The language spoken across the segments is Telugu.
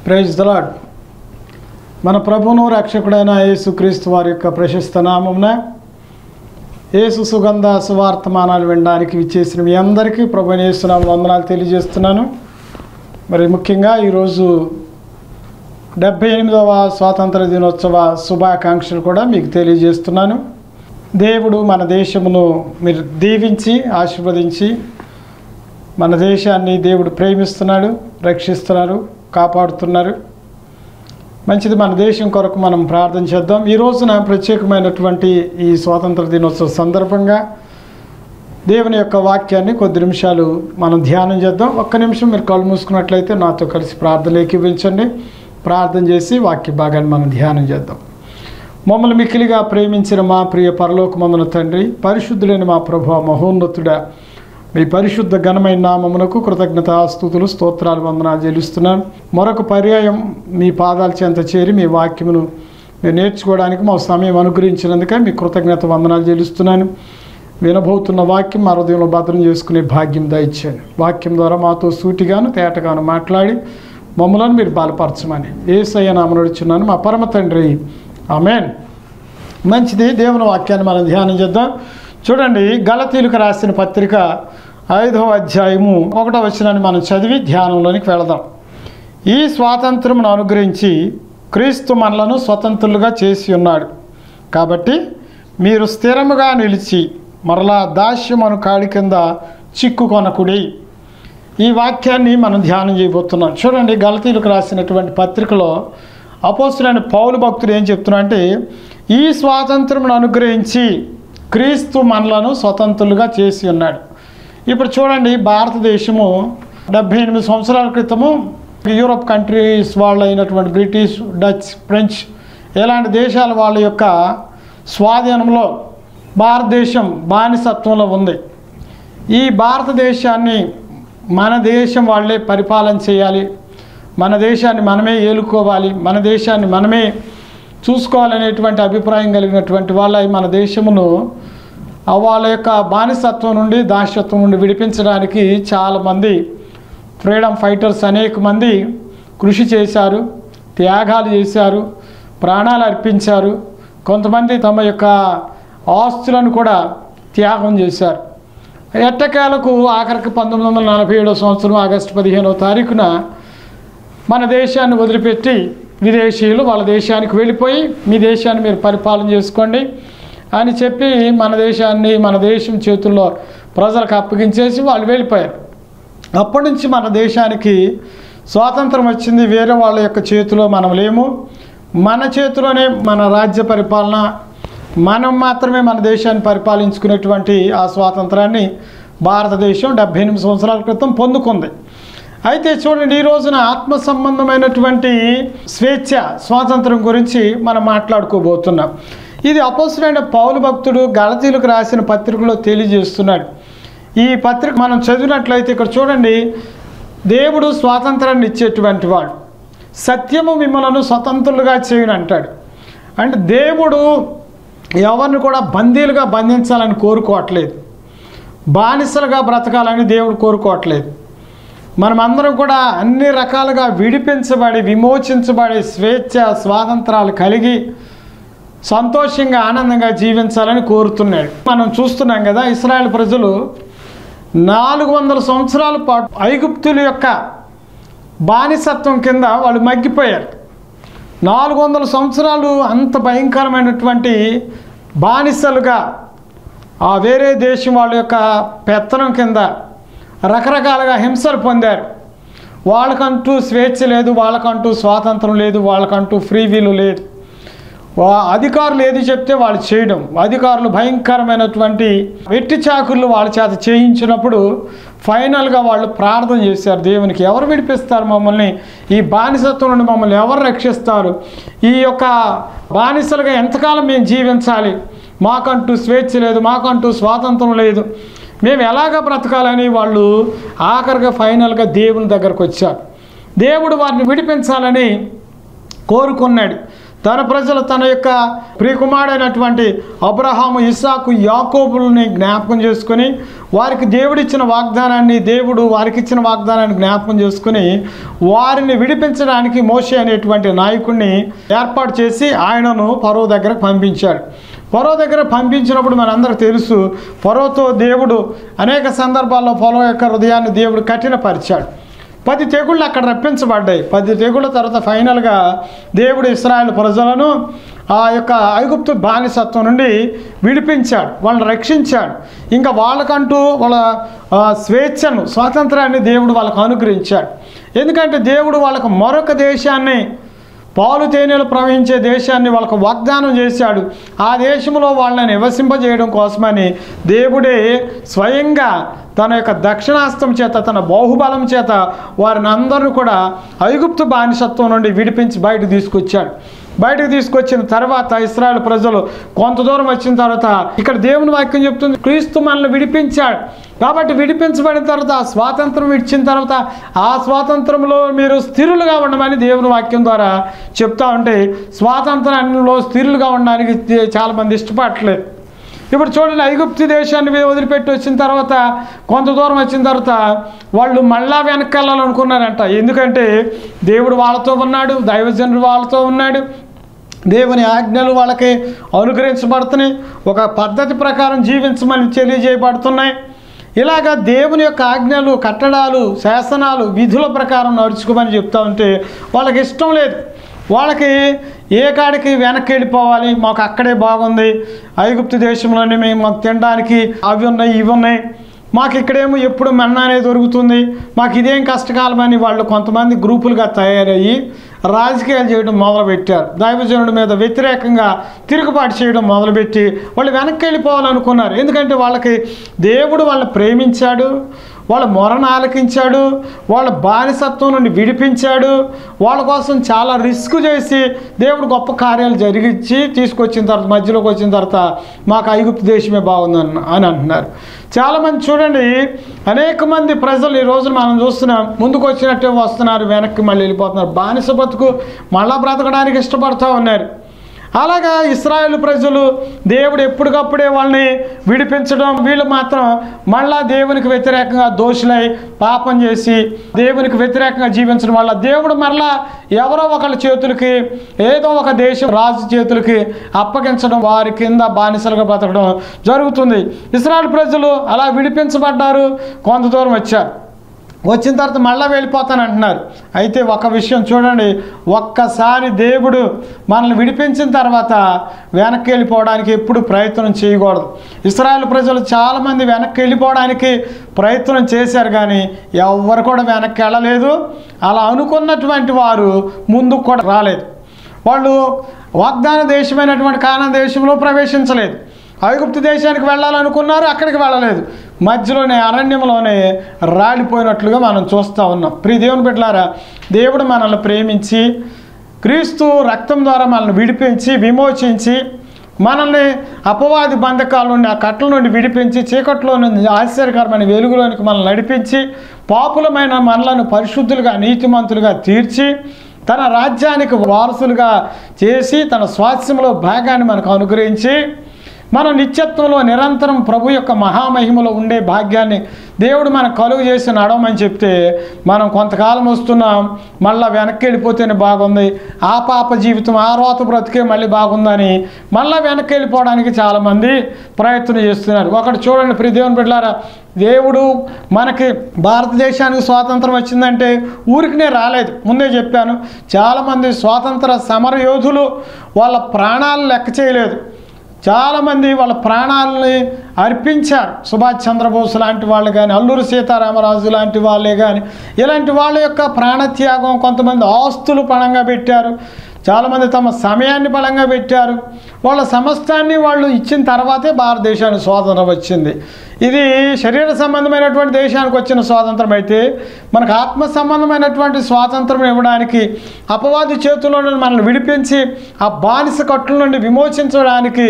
ప్రైజ్ దలాడ్ మన ప్రభును రక్షకుడైన యేసుక్రీస్తు వారి యొక్క ప్రశస్త నామమున యేసు సుగంధ సువార్తమానాలు వినడానికి విచ్చేసిన మీ అందరికీ ప్రభు యేసునామ వందనాలు తెలియజేస్తున్నాను మరి ముఖ్యంగా ఈరోజు డెబ్భై ఎనిమిదవ స్వాతంత్ర దినోత్సవ శుభాకాంక్షలు కూడా మీకు తెలియజేస్తున్నాను దేవుడు మన దేశమును మీరు దీవించి ఆశీర్వదించి మన దేశాన్ని దేవుడు ప్రేమిస్తున్నాడు రక్షిస్తున్నారు కాపాడుతున్నారు మంచిది మన దేశం కొరకు మనం ప్రార్థన చేద్దాం ఈ రోజున ప్రత్యేకమైనటువంటి ఈ స్వాతంత్ర దినోత్సవ సందర్భంగా దేవుని యొక్క వాక్యాన్ని కొద్ది నిమిషాలు మనం ధ్యానం చేద్దాం ఒక్క నిమిషం మీరు కళ్ళు మూసుకున్నట్లయితే నాతో కలిసి ప్రార్థన ఏకీవించండి ప్రార్థన చేసి వాక్య భాగాన్ని మనం ధ్యానం చేద్దాం మమ్మల్ని మిక్కిలిగా ప్రేమించిన మా ప్రియ పరలోకమందున తండ్రి పరిశుద్ధులైన మా ప్రభు మహోన్నతుడా మీ పరిశుద్ధ ఘనమైన నామమునకు కృతజ్ఞత స్థుతులు స్తోత్రాలు వందనాలు చెల్లిస్తున్నాను మరొక పర్యాయం మీ పాదాల చెంత చేరి మీ వాక్యమును మీరు నేర్చుకోవడానికి మా సమయం అనుగ్రహించినందుకే మీ కృతజ్ఞత వందనాలు చెల్లిస్తున్నాను వినబోతున్న వాక్యం మా హృదయంలో భద్రం చేసుకునే భాగ్యం దయచేయండి వాక్యం ద్వారా మాతో సూటిగాను తేటగాను మాట్లాడి మమ్మలను మీరు బలపరచమని ఏసయ్య నామను నడుచున్నాను మా పరమ తండ్రి ఆమెన్ మంచిది దేవుని వాక్యాన్ని మనం ధ్యానం చేద్దాం చూడండి గలతీలకు రాసిన పత్రిక ఐదవ అధ్యాయము ఒకటో వచనాన్ని మనం చదివి ధ్యానంలోనికి వెళదాం ఈ స్వాతంత్రమును అనుగ్రహించి క్రీస్తు మనలను స్వతంత్రులుగా చేసి ఉన్నాడు కాబట్టి మీరు స్థిరముగా నిలిచి మరలా దాస్యమను కాడి కింద చిక్కుకొనకుడి ఈ వాక్యాన్ని మనం ధ్యానం చేయబోతున్నాం చూడండి గలతీలకు రాసినటువంటి పత్రికలో అపోస్తులైన పౌలు భక్తుడు ఏం చెప్తున్నా అంటే ఈ స్వాతంత్రమును అనుగ్రహించి క్రీస్తు మనలను స్వతంత్రులుగా చేసి ఉన్నాడు ఇప్పుడు చూడండి భారతదేశము డెబ్భై ఎనిమిది సంవత్సరాల క్రితము యూరోప్ కంట్రీస్ వాళ్ళు అయినటువంటి బ్రిటిష్ డచ్ ఫ్రెంచ్ ఇలాంటి దేశాల వాళ్ళ యొక్క స్వాధీనంలో భారతదేశం బానిసత్వంలో ఉంది ఈ భారతదేశాన్ని మన దేశం వాళ్ళే పరిపాలన చేయాలి మన దేశాన్ని మనమే ఏలుకోవాలి మన దేశాన్ని మనమే చూసుకోవాలనేటువంటి అభిప్రాయం కలిగినటువంటి వాళ్ళ మన దేశమును ఆ వాళ్ళ యొక్క బానిసత్వం నుండి దాస్యత్వం నుండి విడిపించడానికి చాలామంది ఫ్రీడమ్ ఫైటర్స్ అనేక మంది కృషి చేశారు త్యాగాలు చేశారు ప్రాణాలు అర్పించారు కొంతమంది తమ యొక్క ఆస్తులను కూడా త్యాగం చేశారు ఎట్టకేలకు ఆఖరికి పంతొమ్మిది వందల నలభై ఏడవ సంవత్సరం ఆగస్టు పదిహేనవ తారీఖున మన దేశాన్ని వదిలిపెట్టి విదేశీయులు వాళ్ళ దేశానికి వెళ్ళిపోయి మీ దేశాన్ని మీరు పరిపాలన చేసుకోండి అని చెప్పి మన దేశాన్ని మన దేశం చేతుల్లో ప్రజలకు అప్పగించేసి వాళ్ళు వెళ్ళిపోయారు అప్పటి నుంచి మన దేశానికి స్వాతంత్రం వచ్చింది వేరే వాళ్ళ యొక్క చేతిలో మనం లేము మన చేతిలోనే మన రాజ్య పరిపాలన మనం మాత్రమే మన దేశాన్ని పరిపాలించుకునేటువంటి ఆ స్వాతంత్రాన్ని భారతదేశం డెబ్భై ఎనిమిది సంవత్సరాల క్రితం పొందుకుంది అయితే చూడండి ఈ రోజున ఆత్మ సంబంధమైనటువంటి స్వేచ్ఛ స్వాతంత్రం గురించి మనం మాట్లాడుకోబోతున్నాం ఇది అపోసులైన పౌలు భక్తుడు గలతీలకు రాసిన పత్రికలో తెలియజేస్తున్నాడు ఈ పత్రిక మనం చదివినట్లయితే ఇక్కడ చూడండి దేవుడు స్వాతంత్రాన్ని ఇచ్చేటువంటి వాడు సత్యము మిమ్మలను స్వతంత్రులుగా చేయను అంటాడు అంటే దేవుడు ఎవరిని కూడా బందీలుగా బంధించాలని కోరుకోవట్లేదు బానిసలుగా బ్రతకాలని దేవుడు కోరుకోవట్లేదు మనమందరం కూడా అన్ని రకాలుగా విడిపించబడి విమోచించబడి స్వేచ్ఛ స్వాతంత్రాలు కలిగి సంతోషంగా ఆనందంగా జీవించాలని కోరుతున్నాడు మనం చూస్తున్నాం కదా ఇస్రాయేల్ ప్రజలు నాలుగు వందల సంవత్సరాల పాటు ఐగుప్తుల యొక్క బానిసత్వం కింద వాళ్ళు మగ్గిపోయారు నాలుగు వందల సంవత్సరాలు అంత భయంకరమైనటువంటి బానిసలుగా ఆ వేరే దేశం వాళ్ళ యొక్క పెత్తనం కింద రకరకాలుగా హింసలు పొందారు వాళ్ళకంటూ స్వేచ్ఛ లేదు వాళ్ళకంటూ స్వాతంత్రం లేదు వాళ్ళకంటూ ఫ్రీ వీలు లేదు వా- అధికారులు ఏది చెప్తే వాళ్ళు చేయడం అధికారులు భయంకరమైనటువంటి వెట్టి చాకులు వాళ్ళ చేత చేయించినప్పుడు ఫైనల్గా వాళ్ళు ప్రార్థన చేశారు దేవునికి ఎవరు విడిపిస్తారు మమ్మల్ని ఈ బానిసత్వం నుండి మమ్మల్ని ఎవరు రక్షిస్తారు ఈ యొక్క బానిసలుగా ఎంతకాలం మేము జీవించాలి మాకంటూ స్వేచ్ఛ లేదు మాకంటూ స్వాతంత్రం లేదు మేము ఎలాగ బ్రతకాలని వాళ్ళు ఆఖరిగా ఫైనల్గా దేవుని దగ్గరకు వచ్చారు దేవుడు వారిని విడిపించాలని కోరుకున్నాడు తన ప్రజలు తన యొక్క ప్రియకుమారుడైనటువంటి అబ్రహాము ఇస్సాకు యాకోబుల్ని జ్ఞాపకం చేసుకొని వారికి దేవుడిచ్చిన వాగ్దానాన్ని దేవుడు వారికి ఇచ్చిన వాగ్దానాన్ని జ్ఞాపకం చేసుకుని వారిని విడిపించడానికి మోషే అనేటువంటి నాయకుడిని ఏర్పాటు చేసి ఆయనను పరో దగ్గరకు పంపించాడు ఫరో దగ్గర పంపించినప్పుడు మనందరికి తెలుసు ఫరోతో దేవుడు అనేక సందర్భాల్లో ఫరో యొక్క హృదయాన్ని దేవుడు కఠినపరిచాడు పది తెగుళ్ళు అక్కడ రప్పించబడ్డాయి పది తెగుళ్ళ తర్వాత ఫైనల్గా దేవుడు ఇస్రాయేల్ ప్రజలను ఆ యొక్క ఐగుప్తు బానిసత్వం నుండి విడిపించాడు వాళ్ళని రక్షించాడు ఇంకా వాళ్ళకంటూ వాళ్ళ ఆ, స్వేచ్ఛను స్వాతంత్రాన్ని దేవుడు వాళ్ళకు అనుగ్రహించాడు ఎందుకంటే దేవుడు వాళ్ళకు మరొక దేశాన్ని పాలు తేనెలు ప్రవహించే దేశాన్ని వాళ్ళకు వాగ్దానం చేశాడు ఆ దేశంలో వాళ్ళని నివసింపజేయడం కోసమని దేవుడే స్వయంగా తన యొక్క దక్షిణాస్తం చేత తన బాహుబలం చేత వారిని అందరూ కూడా ఐగుప్తు బానిసత్వం నుండి విడిపించి బయటకు తీసుకొచ్చాడు బయటకు తీసుకొచ్చిన తర్వాత ఇస్రాయల్ ప్రజలు కొంత దూరం వచ్చిన తర్వాత ఇక్కడ దేవుని వాక్యం చెప్తుంది క్రీస్తు మనల్ని విడిపించాడు కాబట్టి విడిపించబడిన తర్వాత ఆ స్వాతంత్రం ఇచ్చిన తర్వాత ఆ స్వాతంత్రంలో మీరు స్థిరులుగా ఉండమని దేవుని వాక్యం ద్వారా చెప్తా ఉంటే స్వాతంత్రంలో స్థిరులుగా ఉండడానికి చాలామంది ఇష్టపడట్లేదు ఇప్పుడు చూడండి ఐగుప్తి దేశాన్ని మీద వదిలిపెట్టి వచ్చిన తర్వాత కొంత దూరం వచ్చిన తర్వాత వాళ్ళు మళ్ళా వెనక్కి వెళ్ళాలనుకున్నారంట ఎందుకంటే దేవుడు వాళ్ళతో ఉన్నాడు దైవజనుడు వాళ్ళతో ఉన్నాడు దేవుని ఆజ్ఞలు వాళ్ళకి అనుగ్రహించబడుతున్నాయి ఒక పద్ధతి ప్రకారం జీవించమని తెలియజేయబడుతున్నాయి ఇలాగ దేవుని యొక్క ఆజ్ఞలు కట్టడాలు శాసనాలు విధుల ప్రకారం నడుచుకోమని చెప్తా ఉంటే వాళ్ళకి ఇష్టం లేదు వాళ్ళకి ఏ కాడికి వెనక్కి వెళ్ళిపోవాలి మాకు అక్కడే బాగుంది ఐగుప్తు దేశంలోనే మేము మాకు తినడానికి అవి ఉన్నాయి ఇవి ఉన్నాయి మాకు ఇక్కడేమో ఎప్పుడు మన్నా అనేది దొరుకుతుంది మాకు ఇదేం కష్టకాలం అని వాళ్ళు కొంతమంది గ్రూపులుగా తయారయ్యి రాజకీయాలు చేయడం మొదలుపెట్టారు దైవజనుడి మీద వ్యతిరేకంగా తిరుగుబాటు చేయడం మొదలుపెట్టి వాళ్ళు వెనక్కి వెళ్ళిపోవాలనుకున్నారు ఎందుకంటే వాళ్ళకి దేవుడు వాళ్ళని ప్రేమించాడు వాళ్ళ మొరను ఆలకించాడు వాళ్ళ బానిసత్వం నుండి విడిపించాడు వాళ్ళ కోసం చాలా రిస్క్ చేసి దేవుడు గొప్ప కార్యాలు జరిగించి తీసుకొచ్చిన తర్వాత మధ్యలోకి వచ్చిన తర్వాత మాకు ఐగుప్తు దేశమే బాగుందని అని అంటున్నారు చాలామంది చూడండి అనేక మంది ప్రజలు ఈ రోజు మనం చూస్తున్నాం ముందుకు వచ్చినట్టే వస్తున్నారు వెనక్కి మళ్ళీ వెళ్ళిపోతున్నారు బానిస బతుకు మళ్ళా బ్రతకడానికి ఇష్టపడుతూ ఉన్నారు అలాగా ఇస్రాయేల్ ప్రజలు దేవుడు ఎప్పటికప్పుడే వాళ్ళని విడిపించడం వీళ్ళు మాత్రం మళ్ళా దేవునికి వ్యతిరేకంగా దోషులై పాపం చేసి దేవునికి వ్యతిరేకంగా జీవించడం వల్ల దేవుడు మరలా ఎవరో ఒకళ్ళ చేతులకి ఏదో ఒక దేశం రాజు చేతులకి అప్పగించడం వారి కింద బానిసలుగా బ్రతకడం జరుగుతుంది ఇస్రాయేల్ ప్రజలు అలా విడిపించబడ్డారు కొంత దూరం వచ్చారు వచ్చిన తర్వాత మళ్ళీ వెళ్ళిపోతాను అంటున్నారు అయితే ఒక విషయం చూడండి ఒక్కసారి దేవుడు మనల్ని విడిపించిన తర్వాత వెనక్కి వెళ్ళిపోవడానికి ఎప్పుడు ప్రయత్నం చేయకూడదు ఇస్రాయల్ ప్రజలు చాలామంది వెనక్కి వెళ్ళిపోవడానికి ప్రయత్నం చేశారు కానీ ఎవరు కూడా వెనక్కి వెళ్ళలేదు అలా అనుకున్నటువంటి వారు ముందుకు కూడా రాలేదు వాళ్ళు వాగ్దాన దేశమైనటువంటి కానా దేశంలో ప్రవేశించలేదు ఐగుప్తు దేశానికి వెళ్ళాలనుకున్నారు అక్కడికి వెళ్ళలేదు మధ్యలోనే అరణ్యంలోనే రాలిపోయినట్లుగా మనం చూస్తూ ఉన్నాం ప్రియ దేవుని బిడ్డలారా దేవుడు మనల్ని ప్రేమించి క్రీస్తు రక్తం ద్వారా మనల్ని విడిపించి విమోచించి మనల్ని అపవాది బంధకాల నుండి ఆ కట్ల నుండి విడిపించి చీకట్లో నుండి ఆశ్చర్యకరమైన వెలుగులోనికి మనల్ని నడిపించి పాపులమైన మనలను పరిశుద్ధులుగా నీతిమంతులుగా తీర్చి తన రాజ్యానికి వారసులుగా చేసి తన స్వాస్థ్యంలో భాగాన్ని మనకు అనుగ్రహించి మన నిత్యత్వంలో నిరంతరం ప్రభు యొక్క మహామహిమలో ఉండే భాగ్యాన్ని దేవుడు మనకు కలుగు చేసి నడవమని చెప్తే మనం కొంతకాలం వస్తున్నాం మళ్ళీ వెనక్కి వెళ్ళిపోతేనే బాగుంది ఆ పాప జీవితం ఆ రోత బ్రతికే మళ్ళీ బాగుందని మళ్ళీ వెనక్కి వెళ్ళిపోవడానికి చాలామంది ప్రయత్నం చేస్తున్నారు ఒకటి చూడండి ప్రియ దేవుని బిడ్డలారా దేవుడు మనకి భారతదేశానికి స్వాతంత్రం వచ్చిందంటే ఊరికినే రాలేదు ముందే చెప్పాను చాలామంది స్వాతంత్ర సమర యోధులు వాళ్ళ ప్రాణాలు లెక్క చేయలేదు చాలామంది వాళ్ళ ప్రాణాలని అర్పించారు సుభాష్ చంద్రబోస్ లాంటి వాళ్ళు కానీ అల్లూరి సీతారామరాజు లాంటి వాళ్ళే కానీ ఇలాంటి వాళ్ళ యొక్క ప్రాణత్యాగం కొంతమంది ఆస్తులు పణంగా పెట్టారు చాలామంది తమ సమయాన్ని బలంగా పెట్టారు వాళ్ళ సమస్తాన్ని వాళ్ళు ఇచ్చిన తర్వాతే భారతదేశానికి స్వాతంత్రం వచ్చింది ఇది శరీర సంబంధమైనటువంటి దేశానికి వచ్చిన స్వాతంత్రం అయితే మనకు ఆత్మ సంబంధమైనటువంటి స్వాతంత్రం ఇవ్వడానికి అపవాది చేతుల్లో నుండి మనల్ని విడిపించి ఆ బానిస కట్టుల నుండి విమోచించడానికి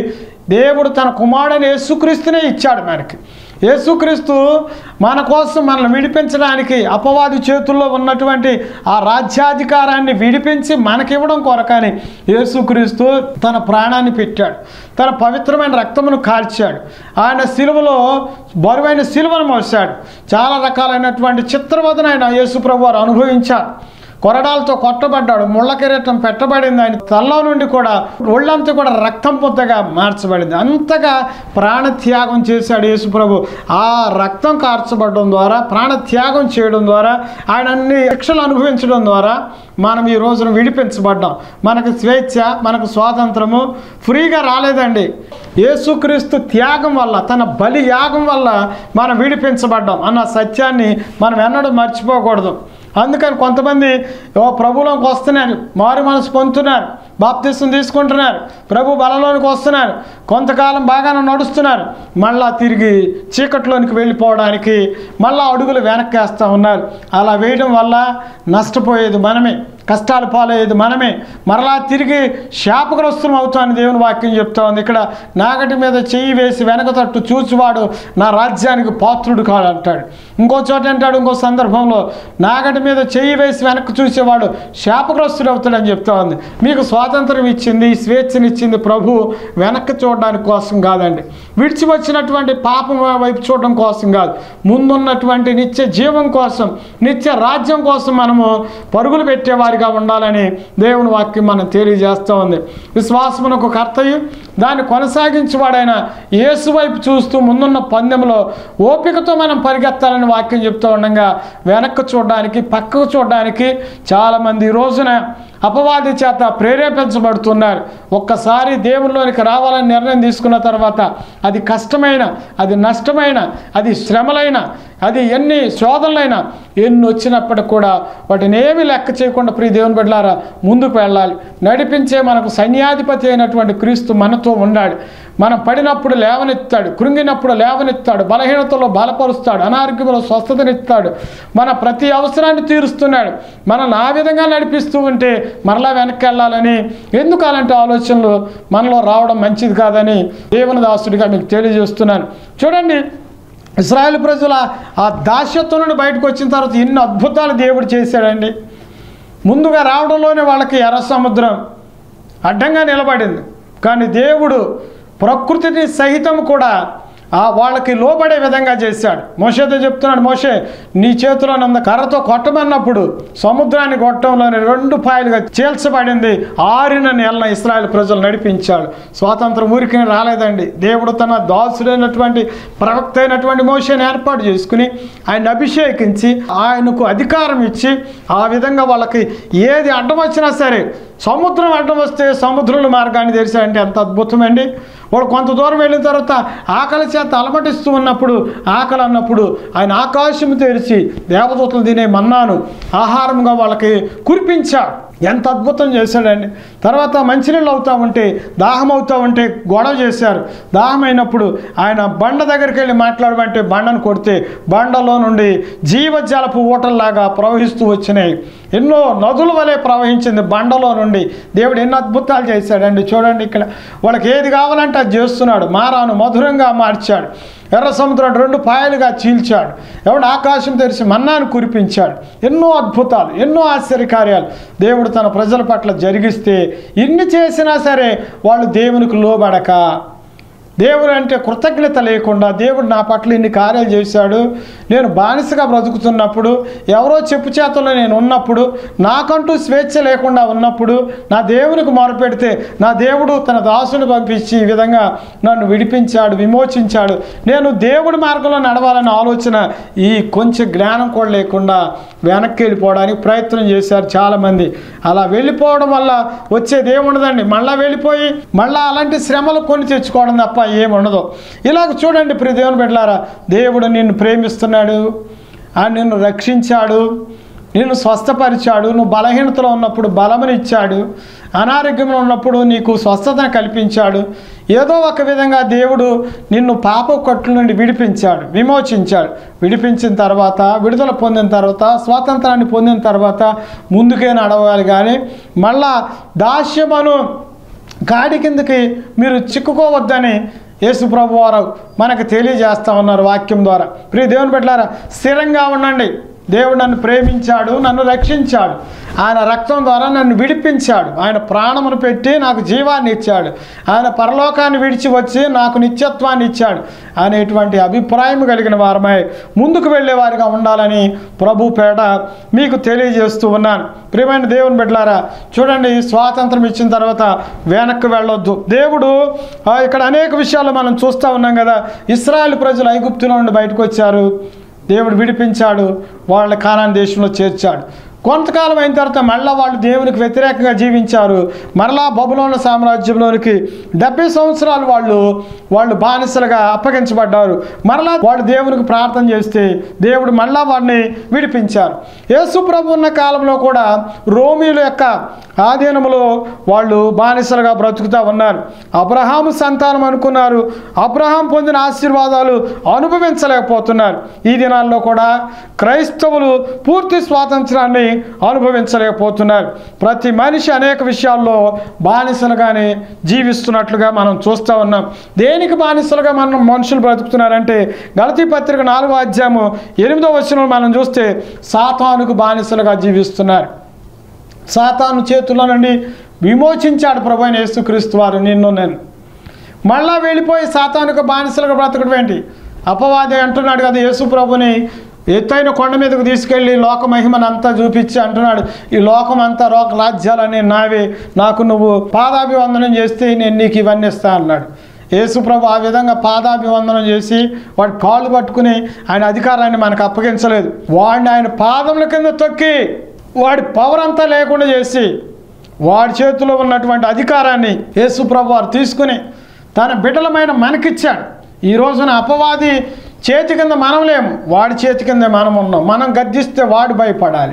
దేవుడు తన కుమారుడని యేసుక్రీస్తునే ఇచ్చాడు మనకి యేసుక్రీస్తు మన కోసం మనల్ని విడిపించడానికి అపవాది చేతుల్లో ఉన్నటువంటి ఆ రాజ్యాధికారాన్ని విడిపించి మనకివ్వడం కొరకని యేసుక్రీస్తు తన ప్రాణాన్ని పెట్టాడు తన పవిత్రమైన రక్తమును కాల్చాడు ఆయన సిలువలో బరువైన సిలువను మోసాడు చాలా రకాలైనటువంటి చిత్రవదన ఆయన యేసుప్రభు వారు అనుభవించారు కొరడాలతో కొట్టబడ్డాడు ముళ్ళ కిరీటం పెట్టబడింది ఆయన తల్లో నుండి కూడా ఒళ్ళంతా కూడా రక్తం పొద్దగా మార్చబడింది అంతగా ప్రాణత్యాగం చేశాడు యేసుప్రభు ఆ రక్తం కార్చబడడం ద్వారా ప్రాణత్యాగం చేయడం ద్వారా ఆయన అన్ని శిక్షలు అనుభవించడం ద్వారా మనం ఈ రోజున విడిపించబడ్డాం మనకు స్వేచ్ఛ మనకు స్వాతంత్రము ఫ్రీగా రాలేదండి యేసుక్రీస్తు త్యాగం వల్ల తన బలి యాగం వల్ల మనం విడిపించబడ్డాం అన్న సత్యాన్ని మనం ఎన్నడూ మర్చిపోకూడదు అందుకని కొంతమంది ఓ ప్రభులోకి వస్తున్నారు మారు మనసు పొందుతున్నారు బాప్తిస్తం తీసుకుంటున్నారు ప్రభు బలంలోనికి వస్తున్నారు కొంతకాలం బాగానే నడుస్తున్నారు మళ్ళా తిరిగి చీకట్లోనికి వెళ్ళిపోవడానికి మళ్ళా అడుగులు వెనక్కేస్తూ ఉన్నారు అలా వేయడం వల్ల నష్టపోయేది మనమే కష్టాలు పాలయ్యేది మనమే మరలా తిరిగి శాపగ్రస్తులం అవుతామని దేవుని వాక్యం చెప్తా ఉంది ఇక్కడ నాగటి మీద చెయ్యి వేసి వెనక తట్టు చూచివాడు నా రాజ్యానికి పాత్రుడు కాడు అంటాడు ఇంకో చోట అంటాడు ఇంకో సందర్భంలో నాగటి మీద చెయ్యి వేసి వెనక్కి చూసేవాడు శాపగ్రస్తుడు అవుతాడని చెప్తా ఉంది మీకు స్వాతంత్రం ఇచ్చింది స్వేచ్ఛనిచ్చింది ప్రభు వెనక్కి చూడడానికి కోసం కాదండి విడిచి వచ్చినటువంటి పాపం వైపు చూడడం కోసం కాదు ముందున్నటువంటి నిత్య జీవం కోసం నిత్య రాజ్యం కోసం మనము పరుగులు పెట్టేవారిగా ఉండాలని దేవుని వాక్యం మనం తెలియజేస్తూ ఉంది విశ్వాసమునకు కర్తయు దాన్ని కొనసాగించేవాడైన యేసు వైపు చూస్తూ ముందున్న పందెంలో ఓపికతో మనం పరిగెత్తాలని వాక్యం చెప్తూ ఉండగా వెనక్కి చూడడానికి పక్కకు చూడడానికి చాలామంది ఈ రోజున అపవాది చేత ప్రేరేపించబడుతున్నారు ఒక్కసారి దేవునిలోనికి రావాలని నిర్ణయం తీసుకున్న తర్వాత అది కష్టమైన అది నష్టమైన అది శ్రమలైన అది ఎన్ని శోధనలైనా ఎన్ని వచ్చినప్పటికి కూడా వాటిని ఏమీ లెక్క చేయకుండా ప్రియ దేవుని బిడ్డలారా ముందుకు వెళ్ళాలి నడిపించే మనకు సైన్యాధిపతి అయినటువంటి క్రీస్తు మనతో ఉండాడు మనం పడినప్పుడు లేవనెత్తాడు కృంగినప్పుడు లేవనెత్తాడు బలహీనతలో బలపరుస్తాడు అనారోగ్యంలో స్వస్థతనిస్తాడు మన ప్రతి అవసరాన్ని తీరుస్తున్నాడు మనల్ని ఆ విధంగా నడిపిస్తూ ఉంటే మరలా వెనక్కి వెళ్ళాలని ఎందుకు అలాంటి ఆలోచనలు మనలో రావడం మంచిది కాదని దేవుని దాసుడిగా మీకు తెలియజేస్తున్నాను చూడండి ఇస్రాయేల్ ప్రజల ఆ దాస్యత్వం నుండి బయటకు వచ్చిన తర్వాత ఎన్ని అద్భుతాలు దేవుడు చేశాడండి ముందుగా రావడంలోనే వాళ్ళకి ఎర్ర సముద్రం అడ్డంగా నిలబడింది కానీ దేవుడు ప్రకృతిని సహితం కూడా ఆ వాళ్ళకి లోబడే విధంగా చేశాడు మోషేతో చెప్తున్నాడు మోషే నీ చేతిలో ఉన్న కర్రతో కొట్టమన్నప్పుడు సముద్రాన్ని కొట్టడంలోని రెండు పాయలుగా చీల్చబడింది ఆరిన నెలన ఇస్రాయల్ ప్రజలు నడిపించాడు స్వాతంత్రం ఊరికి రాలేదండి దేవుడు తన దాసుడైనటువంటి ప్రవక్త అయినటువంటి మోషేని ఏర్పాటు చేసుకుని ఆయన అభిషేకించి ఆయనకు అధికారం ఇచ్చి ఆ విధంగా వాళ్ళకి ఏది అడ్డం వచ్చినా సరే సముద్రం అడ్డం వస్తే సముద్రంలో మార్గాన్ని తెరిచాడంటే ఎంత అద్భుతమండి వాడు కొంత దూరం వెళ్ళిన తర్వాత ఆకలి చేత అలమటిస్తూ ఉన్నప్పుడు ఆకలి అన్నప్పుడు ఆయన ఆకాశం తెరిచి దేవదూతలు తినే మన్నాను ఆహారంగా వాళ్ళకి కురిపించాడు ఎంత అద్భుతం చేశాడండి తర్వాత మంచినీళ్ళు అవుతా ఉంటే దాహం అవుతా ఉంటే గొడవ చేశారు దాహం అయినప్పుడు ఆయన బండ దగ్గరికి వెళ్ళి మాట్లాడమంటే బండను కొడితే బండలో నుండి జీవజలపు ఊటల్లాగా ప్రవహిస్తూ వచ్చినాయి ఎన్నో నదుల వలె ప్రవహించింది బండలో నుండి దేవుడు ఎన్నో అద్భుతాలు చేశాడండి చూడండి ఇక్కడ వాళ్ళకి ఏది కావాలంటే అది చేస్తున్నాడు మారాను మధురంగా మార్చాడు ఎర్ర సముద్రం రెండు పాయలుగా చీల్చాడు ఎవడు ఆకాశం తెరిచి మన్నాను కురిపించాడు ఎన్నో అద్భుతాలు ఎన్నో ఆశ్చర్యకార్యాలు దేవుడు తన ప్రజల పట్ల జరిగిస్తే ఇన్ని చేసినా సరే వాళ్ళు దేవునికి లోబడక దేవుడు అంటే కృతజ్ఞత లేకుండా దేవుడు నా పట్ల ఇన్ని కార్యాలు చేశాడు నేను బానిసగా బ్రతుకుతున్నప్పుడు ఎవరో చెప్పు చేతల్లో నేను ఉన్నప్పుడు నాకంటూ స్వేచ్ఛ లేకుండా ఉన్నప్పుడు నా దేవునికి మొరపెడితే నా దేవుడు తన దాసుని పంపించి ఈ విధంగా నన్ను విడిపించాడు విమోచించాడు నేను దేవుడి మార్గంలో నడవాలనే ఆలోచన ఈ కొంచెం జ్ఞానం కూడా లేకుండా వెనక్కి వెళ్ళిపోవడానికి ప్రయత్నం చేశారు చాలామంది అలా వెళ్ళిపోవడం వల్ల వచ్చేది ఏముండదండి మళ్ళా వెళ్ళిపోయి మళ్ళా అలాంటి శ్రమలు కొని తెచ్చుకోవడం తప్ప ఏముండదు ఇలాగ చూడండి ప్రియ దేవుని బిడ్డలారా దేవుడు నిన్ను ప్రేమిస్తున్నాడు ఆయన నిన్ను రక్షించాడు నిన్ను స్వస్థపరిచాడు నువ్వు బలహీనతలో ఉన్నప్పుడు బలమునిచ్చాడు అనారోగ్యంలో ఉన్నప్పుడు నీకు స్వస్థతను కల్పించాడు ఏదో ఒక విధంగా దేవుడు నిన్ను పాప కట్ల నుండి విడిపించాడు విమోచించాడు విడిపించిన తర్వాత విడుదల పొందిన తర్వాత స్వాతంత్రాన్ని పొందిన తర్వాత ముందుకే నడవాలి కానీ మళ్ళా దాస్యమను గాడి కిందకి మీరు చిక్కుకోవద్దని యేసు ప్రభు వారు మనకు తెలియజేస్తా ఉన్నారు వాక్యం ద్వారా ప్రియ దేవుని పెట్టారా స్థిరంగా ఉండండి దేవుడు నన్ను ప్రేమించాడు నన్ను రక్షించాడు ఆయన రక్తం ద్వారా నన్ను విడిపించాడు ఆయన ప్రాణమును పెట్టి నాకు జీవాన్ని ఇచ్చాడు ఆయన పరలోకాన్ని విడిచి వచ్చి నాకు నిత్యత్వాన్ని ఇచ్చాడు అనేటువంటి అభిప్రాయం కలిగిన వారమై ముందుకు వెళ్ళే వారిగా ఉండాలని ప్రభు పేట మీకు తెలియజేస్తూ ఉన్నాను ప్రియమైన దేవుని బిడ్డలారా చూడండి స్వాతంత్రం ఇచ్చిన తర్వాత వెనక్కి వెళ్ళొద్దు దేవుడు ఆ, ఇక్కడ అనేక విషయాలు మనం చూస్తూ ఉన్నాం కదా ఇస్రాయల్ ప్రజలు ఐగుప్తులో నుండి బయటకు వచ్చారు దేవుడు విడిపించాడు వాళ్ళ కానాన్ దేశంలో చేర్చాడు కొంతకాలం అయిన తర్వాత మళ్ళా వాళ్ళు దేవునికి వ్యతిరేకంగా జీవించారు మరలా బబులోన సామ్రాజ్యంలోనికి డెబ్బై సంవత్సరాలు వాళ్ళు వాళ్ళు బానిసలుగా అప్పగించబడ్డారు మరలా వాళ్ళు దేవునికి ప్రార్థన చేస్తే దేవుడు మళ్ళా వాడిని విడిపించారు యేసు ప్రభు ఉన్న కాలంలో కూడా రోమీల యొక్క ఆధీనంలో వాళ్ళు బానిసలుగా బ్రతుకుతూ ఉన్నారు అబ్రహాము సంతానం అనుకున్నారు అబ్రహాం పొందిన ఆశీర్వాదాలు అనుభవించలేకపోతున్నారు ఈ దినాల్లో కూడా క్రైస్తవులు పూర్తి స్వాతంత్రాన్ని అనుభవించలేకపోతున్నారు ప్రతి మనిషి అనేక విషయాల్లో బానిసలుగానే జీవిస్తున్నట్లుగా మనం చూస్తూ ఉన్నాం దేనికి బానిసలుగా మనం మనుషులు బ్రతుకుతున్నారంటే గలతీ పత్రిక నాలుగో అధ్యాయము ఎనిమిదో వచనం మనం చూస్తే సాతానుకు బానిసలుగా జీవిస్తున్నారు సాతాను చేతుల్లో నుండి విమోచించాడు ప్రభు అయిన యేసుక్రీస్తు వారు నిన్ను నేను మళ్ళా వెళ్ళిపోయి సాతానుకు బానిసలుగా బ్రతకడం ఏంటి అపవాది అంటున్నాడు కదా యేసు ప్రభుని ఎత్తైన కొండ మీదకు తీసుకెళ్ళి లోక మహిమను అంతా చూపించి అంటున్నాడు ఈ లోకం అంతా లోక రాజ్యాలన్నీ నావే నాకు నువ్వు పాదాభివందనం చేస్తే నేను నీకు ఇవన్నీ ఇస్తా అన్నాడు యేసుప్రభు ఆ విధంగా పాదాభివందనం చేసి వాడి కాళ్ళు పట్టుకుని ఆయన అధికారాన్ని మనకు అప్పగించలేదు వాడిని ఆయన పాదముల కింద తొక్కి వాడి పవర్ అంతా లేకుండా చేసి వాడి చేతిలో ఉన్నటువంటి అధికారాన్ని యేసుప్రభు వారు తీసుకుని తన బిడ్డలమైన మనకిచ్చాడు ఈ రోజున అపవాది చేతి కింద మనం లేము వాడి చేతి కింద మనం ఉన్నాం మనం గద్దిస్తే వాడు భయపడాలి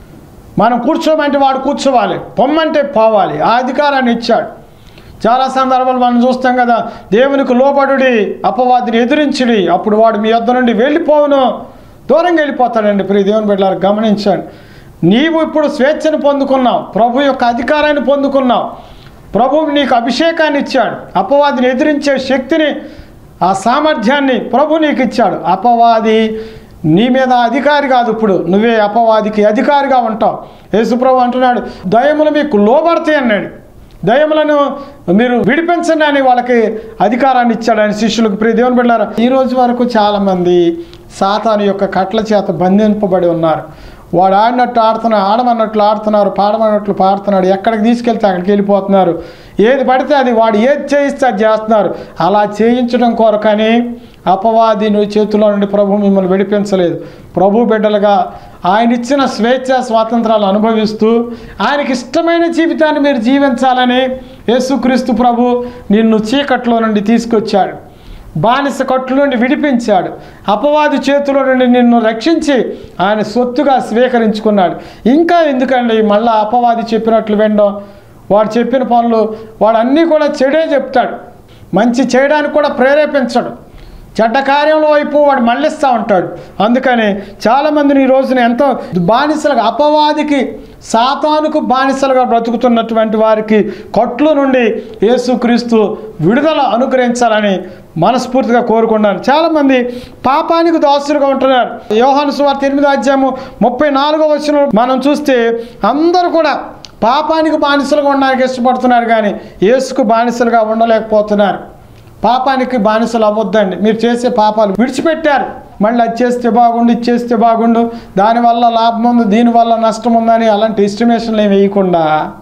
మనం కూర్చోమంటే వాడు కూర్చోవాలి పొమ్మంటే పోవాలి ఆ అధికారాన్ని ఇచ్చాడు చాలా సందర్భాలు మనం చూస్తాం కదా దేవునికి లోబడుడి అపవాదిని ఎదిరించుడి అప్పుడు వాడు మీ యొద్ద నుండి వెళ్ళిపోవును దూరంగా వెళ్ళిపోతాడండి ప్రియ దేవుని బిడ్డలారు గమనించండి నీవు ఇప్పుడు స్వేచ్ఛను పొందుకున్నావు ప్రభు యొక్క అధికారాన్ని పొందుకున్నావు ప్రభువు నీకు అభిషేకాన్ని ఇచ్చాడు అపవాదిని ఎదిరించే శక్తిని ఆ సామర్థ్యాన్ని ప్రభు నీకు ఇచ్చాడు అపవాది నీ మీద అధికారి కాదు ఇప్పుడు నువ్వే అపవాదికి అధికారిగా ఉంటావు యేసుప్రభు అంటున్నాడు దయములు మీకు లోబడతాయి అన్నాడు దయములను మీరు విడిపించండి అని వాళ్ళకి అధికారాన్ని ఇచ్చాడు ఆయన శిష్యులకు ప్రియ దేవుని బిడ్డారు ఈ రోజు వరకు చాలామంది సాతాను యొక్క కట్ల చేత బంధింపబడి ఉన్నారు వాడు ఆడినట్టు ఆడుతున్నారు ఆడమన్నట్లు ఆడుతున్నారు పాడమన్నట్లు పాడుతున్నాడు ఎక్కడికి తీసుకెళ్తే అక్కడికి వెళ్ళిపోతున్నారు ఏది పడితే అది వాడు ఏది చేయిస్తే అది చేస్తున్నారు అలా చేయించడం కొరకని అపవాది నువ్వు చేతిలో నుండి ప్రభు మిమ్మల్ని విడిపించలేదు ప్రభు బిడ్డలుగా ఆయన ఇచ్చిన స్వేచ్ఛ స్వాతంత్రాలు అనుభవిస్తూ ఆయనకి ఇష్టమైన జీవితాన్ని మీరు జీవించాలని యేసుక్రీస్తు ప్రభు నిన్ను చీకట్లో నుండి తీసుకొచ్చాడు బానిస కట్ల నుండి విడిపించాడు అపవాది చేతిలో నుండి నిన్ను రక్షించి ఆయన సొత్తుగా స్వీకరించుకున్నాడు ఇంకా ఎందుకండి మళ్ళా అపవాది చెప్పినట్లు వినడం వాడు చెప్పిన పనులు వాడు అన్నీ కూడా చెడే చెప్తాడు మంచి చేయడానికి కూడా ప్రేరేపించడు చెడ్డ కార్యంలో వైపు వాడు మళ్ళిస్తూ ఉంటాడు అందుకని చాలామందిని ఈ రోజున ఎంతో బానిసలుగా అపవాదికి సాతానుకు బానిసలుగా బ్రతుకుతున్నటువంటి వారికి కొట్లు నుండి యేసుక్రీస్తు విడుదల అనుగ్రహించాలని మనస్ఫూర్తిగా కోరుకున్నాను చాలామంది పాపానికి దాసులుగా ఉంటున్నారు యోహాను సువార్త ఎనిమిదో అధ్యాయము ముప్పై నాలుగో వచ్చిన మనం చూస్తే అందరూ కూడా పాపానికి బానిసలుగా ఉండడానికి ఇష్టపడుతున్నారు కానీ యేసుకు బానిసలుగా ఉండలేకపోతున్నారు పాపానికి బానిసలు అవ్వద్దండి మీరు చేసే పాపాలు విడిచిపెట్టారు మళ్ళీ అది చేస్తే బాగుండు ఇది చేస్తే బాగుండు దానివల్ల లాభం ఉంది దీనివల్ల నష్టం ఉందని అలాంటి ఎస్టిమేషన్లు ఏమి వేయకుండా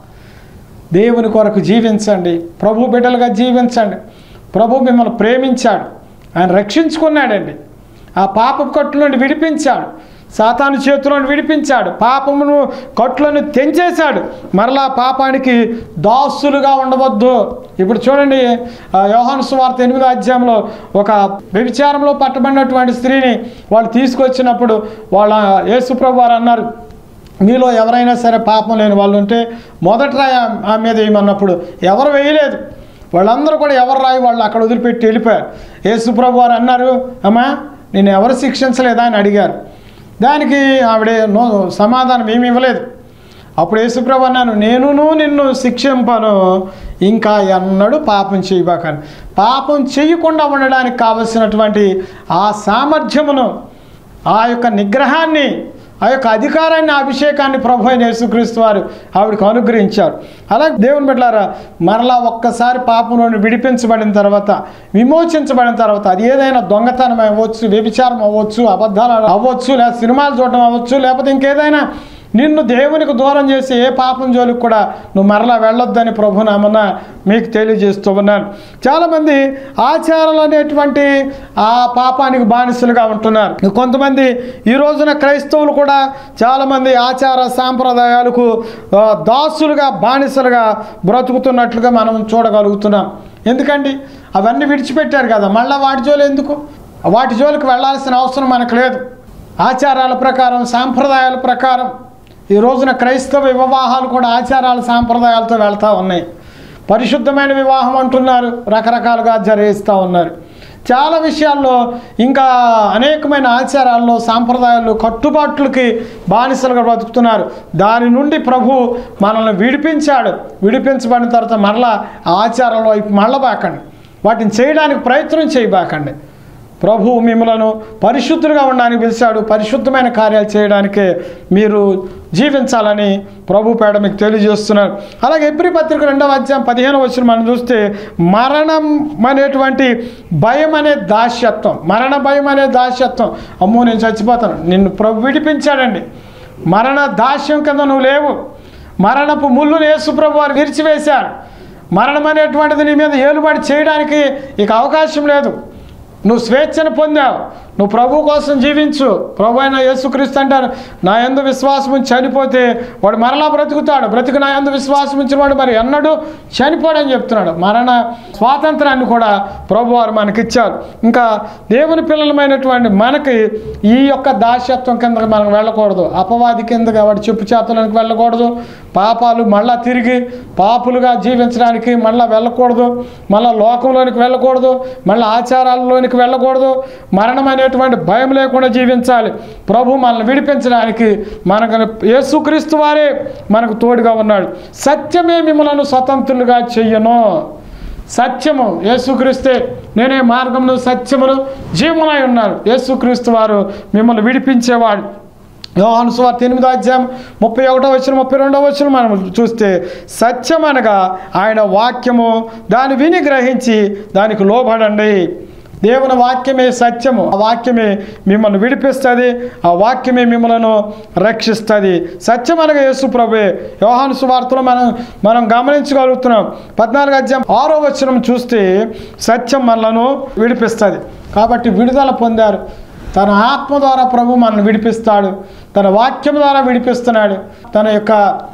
దేవుని కొరకు జీవించండి ప్రభు బిడ్డలుగా జీవించండి ప్రభు మిమ్మల్ని ప్రేమించాడు ఆయన రక్షించుకున్నాడండి ఆ పాపపు కట్టు నుండి విడిపించాడు సాతాను చేతిలో నుండి విడిపించాడు పాపమును కట్లను తెంచేశాడు మరలా పాపానికి దాసులుగా ఉండవద్దు ఇప్పుడు చూడండి ఆ యోహాను సువార్త ఎనిమిదో అధ్యాయంలో ఒక వ్యభిచారంలో పట్టబడినటువంటి స్త్రీని వాళ్ళు తీసుకొచ్చినప్పుడు వాళ్ళ యేసుప్రభు వారు అన్నారు మీలో ఎవరైనా సరే పాపం లేని వాళ్ళు ఉంటే మొదట రాయి ఆ- ఆ మీద వేయమన్నప్పుడు ఎవరు వేయలేదు వాళ్ళందరూ కూడా ఎవరు రాయి వాళ్ళు అక్కడ వదిలిపెట్టి వెళ్ళిపోయారు యేసుప్రభు వారు అన్నారు అమ్మా నేను ఎవరు శిక్షించలేదా అని అడిగారు దానికి ఆవిడ నో సమాధానం ఏమి ఇవ్వలేదు అప్పుడు యేసుప్రభు అన్నాను నేనును నిన్ను శిక్షింపను ఇంకా ఎన్నడూ పాపం చేయబాకని పాపం చేయకుండా ఉండడానికి కావలసినటువంటి ఆ సామర్థ్యమును ఆ యొక్క నిగ్రహాన్ని ఆ యొక్క అధికారాన్ని అభిషేకాన్ని ప్రభు అయిన యేసుక్రీస్తు వారు ఆవిడకు అనుగ్రహించారు అలాగే దేవుని బిడ్డారా మరలా ఒక్కసారి పాపం నుండి విడిపించబడిన తర్వాత విమోచించబడిన తర్వాత అది ఏదైనా దొంగతనం అవ్వచ్చు వ్యభిచారం అవ్వచ్చు అబద్ధాలు అవ్వచ్చు లేదా సినిమాలు చూడడం అవ్వచ్చు లేకపోతే ఇంకేదైనా నిన్ను దేవునికి దూరం చేసి ఏ పాపం జోలికి కూడా నువ్వు మరలా వెళ్ళొద్దని ప్రభునామన మీకు తెలియజేస్తూ ఉన్నాను చాలామంది ఆచారాలు అనేటువంటి ఆ పాపానికి బానిసలుగా ఉంటున్నారు కొంతమంది ఈ రోజున క్రైస్తవులు కూడా చాలామంది ఆచార సాంప్రదాయాలకు ఆ, దాసులుగా బానిసలుగా బ్రతుకుతున్నట్లుగా మనం చూడగలుగుతున్నాం ఎందుకండి అవన్నీ విడిచిపెట్టారు కదా మళ్ళీ వాటి జోలు ఎందుకు వాటి జోలికి వెళ్ళాల్సిన అవసరం మనకు లేదు ఆచారాల ప్రకారం సాంప్రదాయాల ప్రకారం ఈ రోజున క్రైస్తవ వివాహాలు కూడా ఆచారాల సాంప్రదాయాలతో వెళ్తూ ఉన్నాయి పరిశుద్ధమైన వివాహం అంటున్నారు రకరకాలుగా జరిగిస్తూ ఉన్నారు చాలా విషయాల్లో ఇంకా అనేకమైన ఆచారాల్లో సాంప్రదాయాలు కట్టుబాట్లకి బానిసలుగా బతుకుతున్నారు దాని నుండి ప్రభు మనల్ని విడిపించాడు విడిపించబడిన తర్వాత మరలా ఆ ఆచారాల వైపు మళ్ళబాకండి వాటిని చేయడానికి ప్రయత్నం చేయబాకండి ప్రభు మిమ్మలను పరిశుద్ధులుగా ఉండడానికి పిలిచాడు పరిశుద్ధమైన కార్యాలు చేయడానికే మీరు జీవించాలని ప్రభు పేడ మీకు తెలియజేస్తున్నారు అలాగే ఎబ్రి పత్రిక రెండవ అధ్యాయం పదిహేను వచ్చిన మనం చూస్తే మరణం అనేటువంటి భయం అనే దాస్యత్వం మరణ భయం అనే దాస్యత్వం అమ్మో నేను చచ్చిపోతాను నిన్ను ప్రభు విడిపించాడండి మరణ దాస్యం కింద నువ్వు లేవు మరణపు ముళ్ళును యేసు ప్రభు వారు విరిచివేశారు మరణం అనేటువంటిది నీ మీద ఏలుబడి చేయడానికి ఇక అవకాశం లేదు నువ్వు స్వేచ్ఛను పొందావు నువ్వు ప్రభు కోసం జీవించు ప్రభు అయిన యేసుక్రీస్తు అంటారు నా ఎందు విశ్వాసం ఉంచి చనిపోతే వాడు మరలా బ్రతుకుతాడు బ్రతుకు నా ఎందు విశ్వాసం ఉంచిన వాడు మరి ఎన్నడూ చనిపోడని చెప్తున్నాడు మరణ స్వాతంత్రాన్ని కూడా ప్రభు వారు మనకిచ్చారు ఇంకా దేవుని పిల్లలమైనటువంటి మనకి ఈ యొక్క దాస్యత్వం కిందకి మనం వెళ్ళకూడదు అపవాది కిందగా వాడి చెప్పు చేతలకు వెళ్ళకూడదు పాపాలు మళ్ళా తిరిగి పాపులుగా జీవించడానికి మళ్ళా వెళ్ళకూడదు మళ్ళా లోకంలోనికి వెళ్ళకూడదు మళ్ళీ ఆచారాలలోనికి వెళ్ళకూడదు మరణం అనేటువంటి భయం లేకుండా జీవించాలి ప్రభు మనల్ని విడిపించడానికి మనకు యేసుక్రీస్తు వారే మనకు తోడుగా ఉన్నాడు సత్యమే మిమ్మలను స్వతంత్రులుగా చెయ్యను సత్యము యేసుక్రీస్తే నేనే మార్గమును సత్యమును జీవనై ఉన్నాడు యేసుక్రీస్తు వారు మిమ్మల్ని విడిపించేవాడు యోహాను సువార్త ఎనిమిదో అధ్యాయం ముప్పై ఒకటో వచ్చిన ముప్పై రెండో వచ్చిన మనం చూస్తే సత్యం అనగా ఆయన వాక్యము దాన్ని విని గ్రహించి దానికి లోబడండి దేవుని వాక్యమే సత్యము ఆ వాక్యమే మిమ్మల్ని విడిపిస్తుంది ఆ వాక్యమే మిమ్మలను రక్షిస్తుంది సత్యం అనగా యేసు ప్రభువే యోహాను సువార్తలో మనం మనం గమనించగలుగుతున్నాం పద్నాలుగు అధ్యాయం ఆరో వచనం చూస్తే సత్యం మనలను విడిపిస్తుంది కాబట్టి విడుదల పొందారు తన ఆత్మ ద్వారా ప్రభు మనల్ని విడిపిస్తాడు తన వాక్యం ద్వారా విడిపిస్తున్నాడు తన యొక్క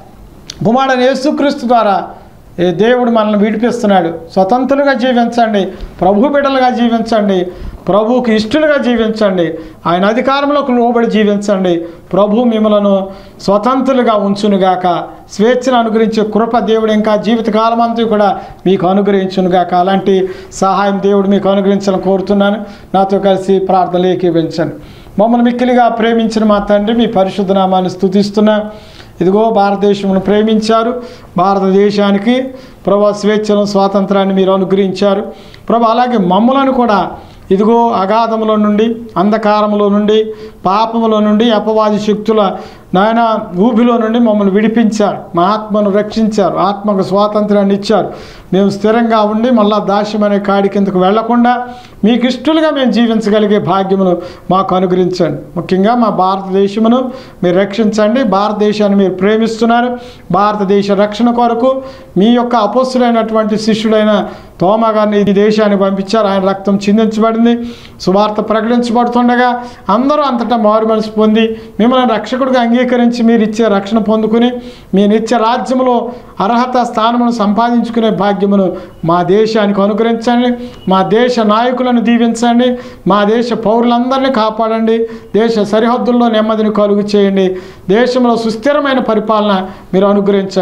కుమారుడు యేసుక్రీస్తు ద్వారా ఏ దేవుడు మనల్ని విడిపిస్తున్నాడు స్వతంత్రులుగా జీవించండి ప్రభు బిడ్డలుగా జీవించండి ప్రభువుకి ఇష్టలుగా జీవించండి ఆయన అధికారంలోకి లోబడి జీవించండి ప్రభు మిమ్మలను స్వతంత్రులుగా ఉంచునుగాక స్వేచ్ఛను అనుగ్రహించే కృప దేవుడు ఇంకా జీవితకాలం అంతా కూడా మీకు అనుగ్రహించునుగాక అలాంటి సహాయం దేవుడు మీకు అనుగ్రహించాలని కోరుతున్నాను నాతో కలిసి ప్రార్థనలు ఏకీవించండి మమ్మల్ని మిక్కిలిగా ప్రేమించిన మా తండ్రి మీ పరిశుద్ధ నామాన్ని స్తుతిస్తున్నా ఇదిగో భారతదేశమును ప్రేమించారు భారతదేశానికి ప్రభా స్వేచ్ఛను స్వాతంత్రాన్ని మీరు అనుగ్రహించారు ప్రభా అలాగే మమ్మలను కూడా ఇదిగో అగాధములో నుండి అంధకారములో నుండి పాపములో నుండి అపవాది శక్తుల నాయన ఊబిలో నుండి మమ్మల్ని విడిపించారు మా ఆత్మను రక్షించారు ఆత్మకు స్వాతంత్రాన్ని ఇచ్చారు మేము స్థిరంగా ఉండి మళ్ళా దాస్యం అనే కాడి కిందకు వెళ్లకుండా మీకు ఇష్టలుగా మేము జీవించగలిగే భాగ్యమును మాకు అనుగ్రహించండి ముఖ్యంగా మా భారతదేశమును మీరు రక్షించండి భారతదేశాన్ని మీరు ప్రేమిస్తున్నారు భారతదేశ రక్షణ కొరకు మీ యొక్క అపస్సులైనటువంటి శిష్యుడైన తోమ గారిని ఈ దేశానికి పంపించారు ఆయన రక్తం చిందించబడింది సువార్త ప్రకటించబడుతుండగా అందరూ అంతటా మారు మనసు పొంది మిమ్మల్ని రక్షకుడిగా అంగీకరించి మీరు ఇచ్చే రక్షణ పొందుకుని మీ నిత్య రాజ్యములో అర్హత స్థానమును సంపాదించుకునే భాగ్యమును మా దేశానికి అనుగ్రహించండి మా దేశ నాయకులను దీవించండి మా దేశ పౌరులందరినీ కాపాడండి దేశ సరిహద్దుల్లో నెమ్మదిని కలుగు చేయండి దేశంలో సుస్థిరమైన పరిపాలన మీరు అనుగ్రహించండి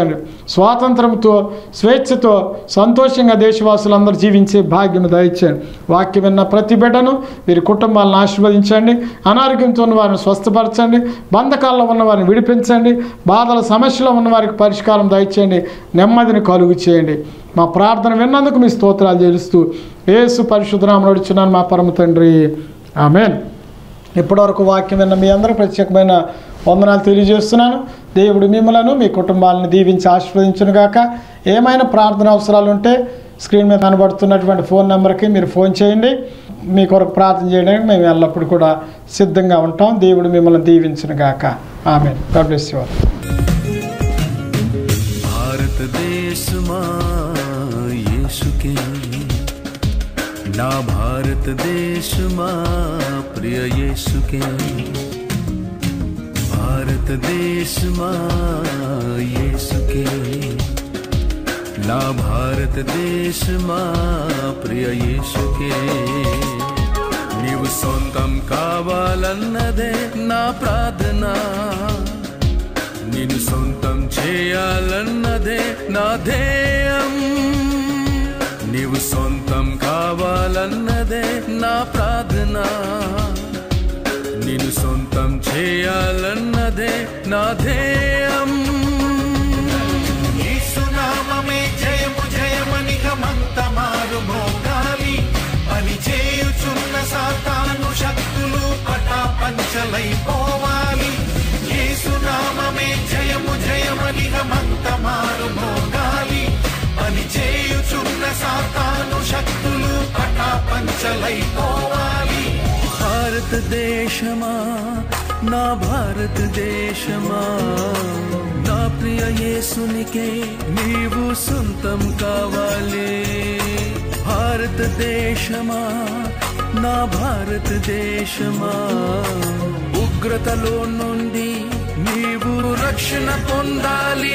స్వాతంత్రంతో స్వేచ్ఛతో సంతోషంగా దేశవాసులందరూ జీవించే భాగ్యం దయచేయండి వాక్యం విన్న ప్రతి బిడ్డను వీరి కుటుంబాలను ఆశీర్వదించండి అనారోగ్యంతో ఉన్న వారిని స్వస్థపరచండి బంధకాల్లో ఉన్న వారిని విడిపించండి బాధల సమస్యలో ఉన్న వారికి పరిష్కారం దయచేయండి నెమ్మదిని కలుగు చేయండి మా ప్రార్థన విన్నందుకు మీ స్తోత్రాలు చేస్తూ ఏసు పరిశుద్ధనామం నడుచున్నాను మా పరమ తండ్రి ఆమెన్ ఇప్పటివరకు వాక్యం విన్న మీ అందరూ ప్రత్యేకమైన వందనాలు తెలియజేస్తున్నాను దేవుడు మిమ్మలను మీ కుటుంబాలను దీవించి ఆశీర్వదించును గాక ఏమైనా ప్రార్థన అవసరాలు ఉంటే స్క్రీన్ మీద కనబడుతున్నటువంటి ఫోన్ నెంబర్కి మీరు ఫోన్ చేయండి మీ కొరకు ప్రార్థన చేయడానికి మేము ఎల్లప్పుడూ కూడా సిద్ధంగా ఉంటాం దేవుడు మిమ్మల్ని దీవించును గాక ఆమె గాడ్ బ్లెస్ యు ఆల్ భారతదేశమా యేసుకే నా భారతదేశమా ప్రియ యేసుకే భారతదేశమా యేసుకే నా భారతదేశమా ప్రియ యేసుకే నీవు సొంతం కావాలన్నదే నా ప్రార్థన నిన్ను సొంతం చేయాలన్నదే నా ధ్యేయం నీవు సొంతం కావాలన్నదే నా ప్రార్థన నిన్ను సొంతం చేయాలన్నదే నా ధ్యేయం యేసునామమే జయము జయమని గమంతమారు మోగాలి పని చేయుచున్న సాతాను శక్తులు పటాపంచలైపోవాలి యేసునామమే జయము జయమని గమంతమారు మోగాలి పని చేయుచున్న సాతాను శక్తులు పటాపంచలైపోవాలి భారతదేశమా నా భారతదేశమా నా ప్రియ యేసునికే నీవు సొంతం కావాలి భారతదేశమా నా భారతదేశమా ఉగ్రతలో నుండి నీవు రక్షణ పొందాలి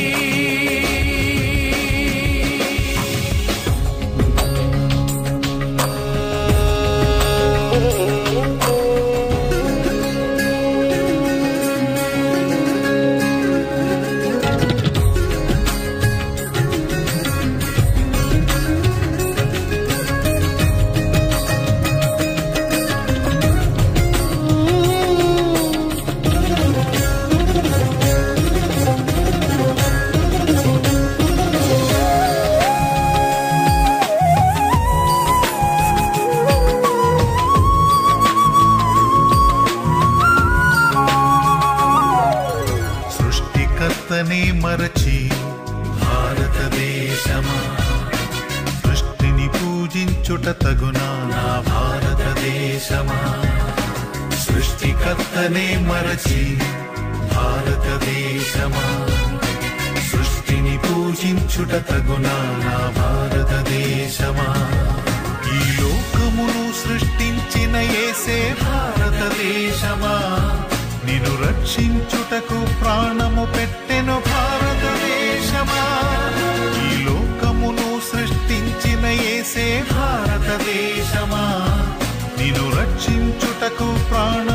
సృష్టికర్తనే మరచి భారతదేశమా సృష్టిని పూజించుట తగునా నా భారతదేశమా సృష్టికర్తనే మరచి భారతదేశమా సృష్టిని పూజించుట తగునా నా భారతదేశమా ఈ లోకమును సృష్టించిన ఏసే భారతదేశమా నిన్ను రక్షించుటకు ప్రాణము పెట్టెను భారతదేశమా ఈ లోకమును సృష్టించిన ఏసే భారతదేశమా నిన్ను రక్షించుటకు ప్రాణ